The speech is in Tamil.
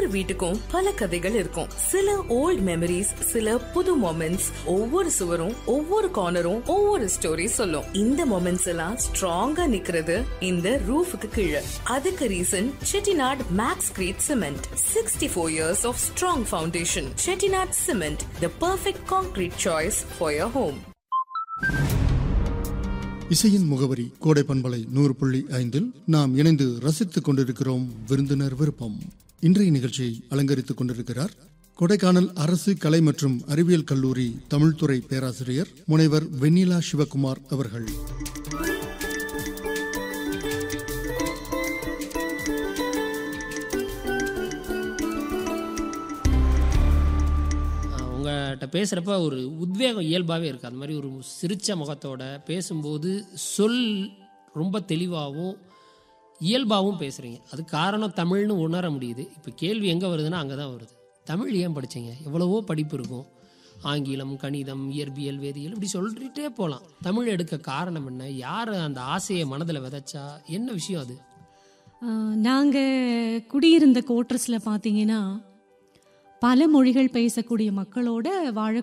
ஒவ்வொரு வீட்டுக்கும் பல கதைகள் இருக்கும் சில ஓல்ட் மெமரிஸ் சில புது மொமெண்ட்ஸ் ஒவ்வொரு சுவரும் ஒவ்வொரு கார்னரும் ஒவ்வொரு ஸ்டோரி சொல்லும் இந்த மொமெண்ட்ஸ் எல்லாம் ஸ்ட்ராங்கா நிக்கிறது இந்த ரூஃபுக்கு கீழே அதுக்கு reason Chettinad max crete cement sixty four years of strong foundation Chettinad cement the perfect concrete choice for your home இசையின் முகவரி கோடை பண்பலை நூறு புள்ளி ஐந்தில் நாம் இணைந்து ரசித்துக் கொண்டிருக்கிறோம் விருந்தினர் விருப்பம் இன்றைய நிகழ்ச்சியை அலங்கரித்துக் கொண்டிருக்கிறார் கொடைக்கானல் அரசு கலை மற்றும் அறிவியல் கல்லூரி தமிழ்துறை பேராசிரியர் முனைவர் வெண்ணிலா சிவகுமார் அவர்கள் உங்கள்கிட்ட பேசுகிறப்ப ஒரு உத்வேகம் இயல்பாகவே இருக்குது அந்த மாதிரி ஒரு சிரிச்ச முகத்தோட பேசும்போது சொல் ரொம்ப தெளிவாகவும் இயல்பாகவும் பேசுகிறீங்க அது காரணம் தமிழ்னு உணர முடியுது இப்போ கேள்வி எங்கே வருதுன்னா அங்கே தான் வருது தமிழ் ஏன் படிச்சீங்க எவ்வளவோ படிப்பு இருக்கும் ஆங்கிலம் கணிதம் இயற்பியல் வேதியியல் இப்படி சொல்லிட்டே போகலாம் தமிழ் எடுக்க காரணம் என்ன யார் அந்த ஆசையை மனதில் விதைச்சா என்ன விஷயம் அது நாங்கள் குடியிருந்த கோட்ரஸில் பார்த்தீங்கன்னா பல மொழிகள் பேசக்கூடிய மக்களோட வாழ